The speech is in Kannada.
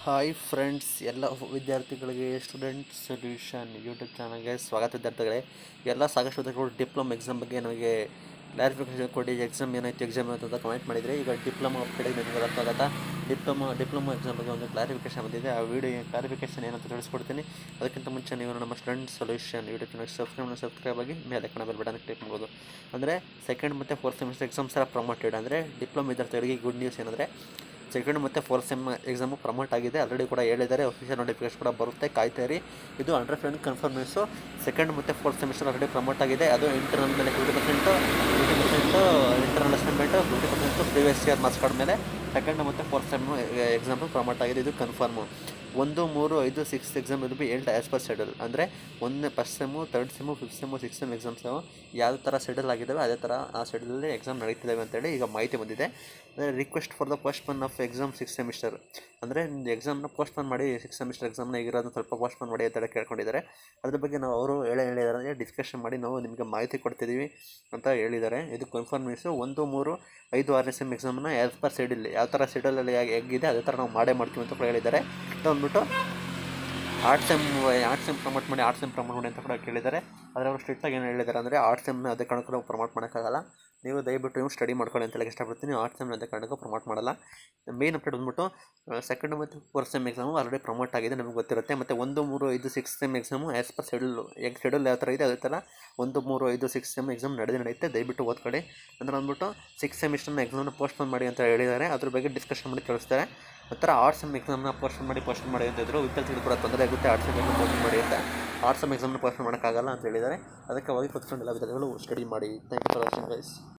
ಹಾಯ್ ಫ್ರೆಂಡ್ಸ್ ಎಲ್ಲ ವಿದ್ಯಾರ್ಥಿಗಳಿಗೆ ಸ್ಟೂಡೆಂಟ್ ಸೊಲ್ಯೂಷನ್ ಯೂಟ್ಯೂಬ್ ಚಾನಲ್ಗೆ ಸ್ವಾಗತ ವಿದ್ಯಾರ್ಥಿಗಳೇ ಎಲ್ಲ ಸಾಕಷ್ಟು ವಿದ್ಯಾರ್ಥಿಗಳು ಡಿಪ್ಲೊಮಾ ಎಕ್ಸಾಮ್ ಬಗ್ಗೆ ನಮಗೆ ಕ್ಲಾರಿಫಿಕೇಶನ್ ಕೊಡಿ ಎಕ್ಸಾಮ್ ಏನಾಯ್ತು ಎಕ್ಸಾಮ್ ಏನಾಯ್ತು ಅಂತ ಕಮೆಂಟ್ ಮಾಡಿದರೆ ಈಗ ಡಿಪ್ಲೊಮಾ ಕಡೆಗೆ ನಿಮಗೆ ಅರ್ಥ ಆಗತ್ತಾ ಡಿಪ್ಲೊಮಾ ಡಿಪ್ಲೊಮಾ ಎಕ್ಸಾಮ್ ಬಗ್ಗೆ ಒಂದು ಕ್ಲಾರಿಫಿಕೇಶನ್ ಬಂದಿದೆ ಆ ವಿಡಿಯೋ ಕ್ಲಾರಿಫಿಕೇಶನ್ ಏನಂತ ತಿಳಿಸ್ಕೊಡ್ತೀನಿ ಅದಕ್ಕಿಂತ ಮುಂಚೆ ನೀವು ನಮ್ಮ student solution YouTube channel subscribe subscribe ಆಗಿ ಮೇಲೆ ಕಣ ಬೆಲ್ ಬಟನ್ ಕ್ಲಿಕ್ ಮಾಡ್ಬೋದು ಅಂದರೆ ಸೆಕೆಂಡ್ ಮತ್ತು ಫೋರ್ತ್ ಸೆಮಿಸ್ಟರ್ ಎಕ್ಸಾಮ್ಸ್ ಎಲ್ಲ ಪ್ರಮೋಟೆಡ್ ಅಂದರೆ ಡಿಪ್ಲೊಮಾ ವಿದ್ಯಾರ್ಥಿಗಳಿಗೆ ಗುಡ್ ನ್ಯೂಸ್ ಏನಂದರೆ ಸೆಕೆಂಡ್ ಮತ್ತು ಫೋರ್ತ್ ಸೆಮ್ ಎಕ್ಸಾಮು ಪ್ರಮೋಟ್ ಆಗಿದೆ ಆಲ್ರೆಡಿ ಕೂಡ ಹೇಳಿದ್ದಾರೆ ಅಫಿಷಿಯಲ್ ನೋಟಿಫಿಕೇಶನ್ ಕೂಡ ಬರುತ್ತೆ ಕಾಯ್ತಾ ಇರಿ ಇದು hundred percent confirm news second ಮತ್ತು ಫೋರ್ತ್ ಸೆಮಿಸ್ಟರ್ ಆಲ್ರೆಡಿ ಪ್ರಮೋಟ್ ಆಗಿದೆ ಅದು ಇಂಟರ್ನಲ್ ಮೇಲೆ fifty percent fifty percent internal assignment fifty percent previous year marks card ಮೇಲೆ ಸೆಕೆಂಡ್ ಮತ್ತು ಫೋರ್ತ್ ಸೆಮ್ ಎಕ್ಸಾಮು ಪ್ರಮೋಟ್ ಆಗಿದೆ ಇದು ಕನ್ಫರ್ಮು ಒಂದು ಮೂರು ಐದು ಸಿಕ್ಸ್ ಎಕ್ಸಾಮ್ ಇದು ಬಿ ಏಳ್ಟ ಆ್ಯಸ್ ಪರ್ ಶೆಡ್ಯೂಲ್ ಅಂದರೆ ಒಂದನೇ first sem third sem fifth sem six sem exams ಯಾವ ಥರ ಶೆಡ್ಯೂಲ್ ಆಗಿದ್ದಾವೆ ಅದೇ ಥರ ಆ ಶೆಡ್ಯೂಲಲ್ಲಿ ಎಕ್ಸಾಮ್ ನಡೀತಿದ್ದಾವೆ ಅಂತೇಳಿ ಈಗ ಮಾಹಿತಿ ಬಂದಿದೆ ಅಂದರೆ request for the postpone of exam six semester ಅಂದರೆ ಎಕ್ಸಾಮ್ನ ಪೋಸ್ಟ್ ಪನ್ ಮಾಡಿ ಸಿಕ್ಸ್ ಸೆಮಿಸ್ಟರ್ ಎಕ್ಸಾಮ್ನ ಈಗಿರೋದನ್ನ ಸ್ವಲ್ಪ ಪೋಸ್ಟ್ ಪನ್ ಮಾಡಿ ಅಂತ ಕೇಳ್ಕೊಂಡಿದ್ದಾರೆ ಅದ್ರ ಬಗ್ಗೆ ನಾವು ಅವರು ಹೇಳೇ ಹೇಳಿದ್ದಾರೆ ಅಂದರೆ ಡಿಸ್ಕಷನ್ ಮಾಡಿ ನಾವು ನಿಮಗೆ ಮಾಹಿತಿ ಕೊಡ್ತಿದ್ದೀವಿ ಅಂತ ಹೇಳಿದ್ದಾರೆ ಇದು ಕನ್ಫರ್ಮ್ ನ್ಯೂಸು ಒಂದು ಮೂರು ಐದು ಆರನೇ ಸೆಮ್ ಎಕ್ಸಾಮ್ನ ಆ್ಯಸ್ ಪರ್ ಶೆಡ್ಯೂಲ್ ಯಾವ ಥರ ಶೆಡ್ಯೂಲಲ್ಲಿ ಹೇಗಿದೆ ಅದೇ ಥರ ನಾವು ಮಾಡೇ ಮಾಡ್ತೀವಿ ಅಂತ ಕೂಡ ಹೇಳಿದ್ದಾರೆ ಅಂತ ಅಂದ್ಬಿಟ್ಟು ಆರ್ಟ್ ಸೆಮ್ ಆರ್ಟ್ ಸೆಮ್ ಪ್ರಮೋಟ್ ಮಾಡಿ ಆರ್ಟ್ ಸೆಮ್ ಪ್ರಮೋಟ್ ಮಾಡಿ ಅಂತ ಕೂಡ ಕೇಳಿದ್ದಾರೆ ಆದರೆ ಅವರು ಸ್ಟ್ರಿಕ್ಟಾಗಿ ಏನು ಹೇಳಿದ್ದಾರೆ ಅಂದರೆ ಆರ್ಟ್ ಸೆಮ್ನ ಅದೇ ಕಾರಣಕ್ಕೂ ನಾವು ಪ್ರಮೋಟ್ ಮಾಡೋಕ್ಕಾಗಲ್ಲ ನೀವು ದಯವಿಟ್ಟು ನೀವು ಸ್ಟಡಿ ಮಾಡ್ಕೊಳ್ಳಿ ಅಂತ ಹೇಳಕ್ಕೆ ಇಷ್ಟಪಡ್ತೀನಿ ಆರ್ಟ್ ಸೆಮ್ನ ಅದೇ ಕಾರಣಕ್ಕೂ ಪ್ರಮೋಟ್ ಮಾಡಲ್ಲ ಮೇನ್ ಅಪ್ಡೇಟ್ ಬಂದ್ಬಿಟ್ಟು ಸೆಕೆಂಡ್ ಮತ್ತು fourth sem exam already promote ಆಗಿದೆ ನಮಗೆ ಗೊತ್ತಿರುತ್ತೆ ಮತ್ತು ಒಂದು ಮೂರು ಐದು six sem exam as per schedule ಈಗ ಶೆಡ್ಯೂಲ್ ಯಾವ ಥರ ಇದೆ ಅದೇ ಥರ ಒಂದು ಮೂರು ಐದು ಸಿಕ್ಸ್ ಸೆಮ್ ಎಕ್ಸಾಮ್ ನಡೆದು ನಡೆಯುತ್ತೆ ದಯವಿಟ್ಟು ಓದ್ಕೊಳ್ಳಿ ಅಂದ್ರೆ ಅಂದ್ಬಿಟ್ಟು ಸಿಕ್ಸ್ ಸೆಮಿಸ್ಟರ್ನ ಎಕ್ಸಾಮ್ನ ಪೋಸ್ಟ್ಪೋನ್ ಮಾಡಿ ಅಂತ ಹೇಳಿದ್ದಾರೆ ಅದ್ರ ಬಗ್ಗೆ ಡಿಸ್ಕಷನ್ ಮಾಡಿ ತಿಳಿಸ್ತಾರೆ ನಂತರ ಆರ್ಟ್ಸ್ ಸೆಮ್ ಎಕ್ಸಾಮ್ನ ಪೋಸ್ಟ್ಪೋನ್ ಮಾಡಿ ಪೋಸ್ಟ್ಪೋನ್ ಮಾಡಿ ಅಂತ ಇದ್ರು ವಿದ್ಯಾರ್ಥಿಗಳು ಕೂಡ ತೊಂದರೆ ಆಗುತ್ತೆ ಆರ್ಟ್ಸ್ ಸೆಮ್ ಎಕ್ಸಾಮ್ ಪೋಸ್ಟ್ಪೋನ್ ಮಾಡಿ ಅಂತ ಆರ್ಟ್ಸ್ ಸೆಮ್ ಎಕ್ಸಾಮ್ನ ಪೋಸ್ಟ್ಪೋನ್ ಮಾಡೋಕ್ಕಾಗಲ್ಲ ಅಂತ ಹೇಳಿದ್ದಾರೆ ಅದಕ್ಕೆ ಹೋಗಿ ಕೂತ್ಕೊಂಡು ಎಲ್ಲ ವಿದ್ಯಾರ್ಥಿಗಳು ಸ್ಟಡಿ ಮಾಡಿ thank you for watching guys